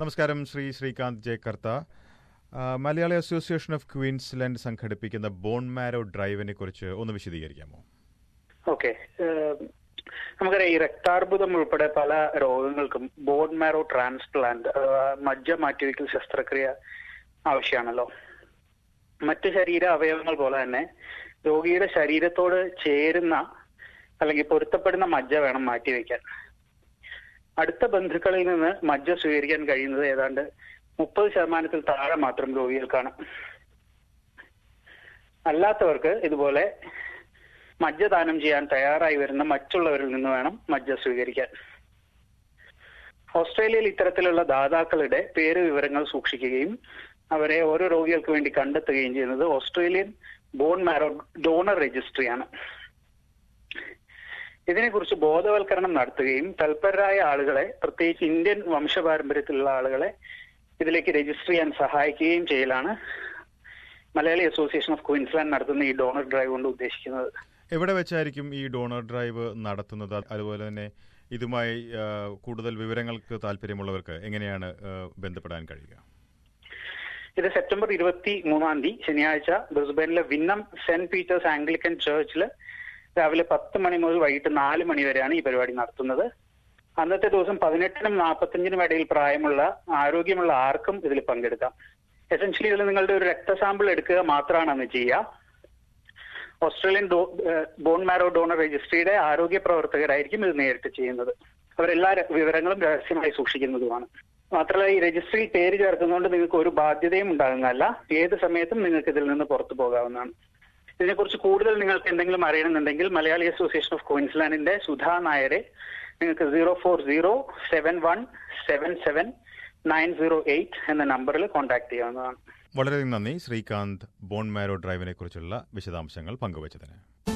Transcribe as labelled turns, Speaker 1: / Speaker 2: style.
Speaker 1: നമസ്കാരം ശ്രീ ശ്രീകാന്ത് ജെ കർത്ത ആ, Malayali association of Queensland സംഘടിപ്പിക്കുന്ന ബോൺ മാരോ ഡ്രൈവിനെ കുറിച്ച് ഒന്ന് വിശദീകരിക്കാമോ
Speaker 2: ഓക്കെ നമുക്കറിയാം ഈ രക്താർബുദം ഉൾപ്പെടെ പല രോഗങ്ങൾക്കും ബോൺ മാരോ ട്രാൻസ്പ്ലാന്റ് അഥവാ മജ്ജ മാറ്റിവെക്കൽ ശസ്ത്രക്രിയ ആവശ്യമാണല്ലോ മറ്റ് ശരീര അവയവങ്ങൾ പോലെ തന്നെ രോഗിയുടെ ശരീരത്തോട് ചേരുന്ന അല്ലെങ്കിൽ പൊരുത്തപ്പെടുന്ന മജ്ജ വേണം മാറ്റിവെക്കാൻ അടുത്ത ബന്ധുക്കളിൽ നിന്ന് മജ്ജ സ്വീകരിക്കാൻ കഴിയുന്നത് ഏതാണ്ട് മുപ്പത് ശതമാനത്തിൽ താഴെ മാത്രം രോഗികൾക്കാണ് അല്ലാത്തവർക്ക് ഇതുപോലെ മജ്ജ ദാനം ചെയ്യാൻ തയ്യാറായി വരുന്ന മറ്റുള്ളവരിൽ നിന്ന് വേണം മജ്ജ സ്വീകരിക്കാൻ ഓസ്ട്രേലിയയിൽ ഇത്തരത്തിലുള്ള ദാതാക്കളുടെ പേര് വിവരങ്ങൾ സൂക്ഷിക്കുകയും അവരെ ഓരോ രോഗികൾക്ക് വേണ്ടി കണ്ടെത്തുകയും ചെയ്യുന്നത് ഓസ്ട്രേലിയൻ ബോൺ മാരോ ഡോണർ രജിസ്ട്രിയാണ് ഇതിനെക്കുറിച്ച് ബോധവൽക്കരണം നടത്തുകയും തൽപരരായ ആളുകളെ പ്രത്യേകിച്ച് ഇന്ത്യൻ വംശപാരമ്പര്യത്തിലുള്ള ആളുകളെ ഇതിലേക്ക് രജിസ്റ്റർ ചെയ്യാൻ സഹായിക്കുകയും ചെയ്യലാണ് മലയാളി അസോസിയേഷൻ ഓഫ് ക്വീൻസ്ലാൻഡ് നടത്തുന്ന ഈ ഡോണർ ഡ്രൈവ് കൊണ്ട് ഉദ്ദേശിക്കുന്നത്
Speaker 1: എവിടെ വെച്ചായിരിക്കും ഈ ഡോണർ ഡ്രൈവ് നടത്തുന്നത് അതുപോലെ തന്നെ ഇതുമായി ആ, കൂടുതൽ വിവരങ്ങൾക്ക് താല്പര്യമുള്ളവർക്ക് എങ്ങനെയാണ് ആ, ബന്ധപ്പെടാൻ കഴിയുക
Speaker 2: ഇത് സെപ്റ്റംബർ ഇരുപത്തി മൂന്നാം തീയതി ശനിയാഴ്ച ബ്രിസ്ബനിലെ വിന്നം സെന്റ് പീറ്റേഴ്സ് ആംഗ്ലിക്കൻ ചർച്ചിൽ രാവിലെ പത്ത് മണി മുതൽ വൈകിട്ട് നാല് മണി വരെയാണ് ഈ പരിപാടി നടത്തുന്നത് അന്നത്തെ ദിവസം പതിനെട്ടിനും നാൽപ്പത്തഞ്ചിനും ഇടയിൽ പ്രായമുള്ള ആരോഗ്യമുള്ള ആർക്കും ഇതിൽ പങ്കെടുക്കാം എസെൻഷ്യലി ഇതിൽ നിങ്ങളുടെ ഒരു രക്തസാമ്പിൾ എടുക്കുക മാത്രമാണ് അന്ന് ചെയ്യുക ഓസ്ട്രേലിയൻ ബോൺ മാരോ ഡോണർ രജിസ്ട്രിയുടെ ആരോഗ്യ പ്രവർത്തകരായിരിക്കും ഇത് നേരിട്ട് ചെയ്യുന്നത് അവരെല്ലാ ര- വിവരങ്ങളും രഹസ്യമായി സൂക്ഷിക്കുന്നതുമാണ് മാത്രമല്ല ഈ രജിസ്ട്രിയിൽ പേര് ചേർക്കുന്നതുകൊണ്ട് നിങ്ങൾക്ക് ഒരു ബാധ്യതയും ഉണ്ടാകുന്നതല്ല ഏത് സമയത്തും നിങ്ങൾക്ക് ഇതിൽ നിന്ന് പുറത്തു പോകാവുന്നതാണ് ഇതിനെക്കുറിച്ച് കൂടുതൽ നിങ്ങൾക്ക് എന്തെങ്കിലും അറിയണമെന്നുണ്ടെങ്കിൽ മലയാളി അസോസിയേഷൻ ഓഫ് ക്വീൻസ്ലാൻഡിന്റെ സുധാ നായരെ നിങ്ങൾക്ക് zero four zero seven one seven seven nine zero eight എന്ന നമ്പറിൽ കോൺടാക്ട് ചെയ്യാവുന്നതാണ്
Speaker 1: വളരെയധികം നന്ദി ശ്രീകാന്ത് ബോൺ മാരോ ഡ്രൈവിനെ കുറിച്ചുള്ള വിശദാംശങ്ങൾ പങ്കുവച്ചതിന്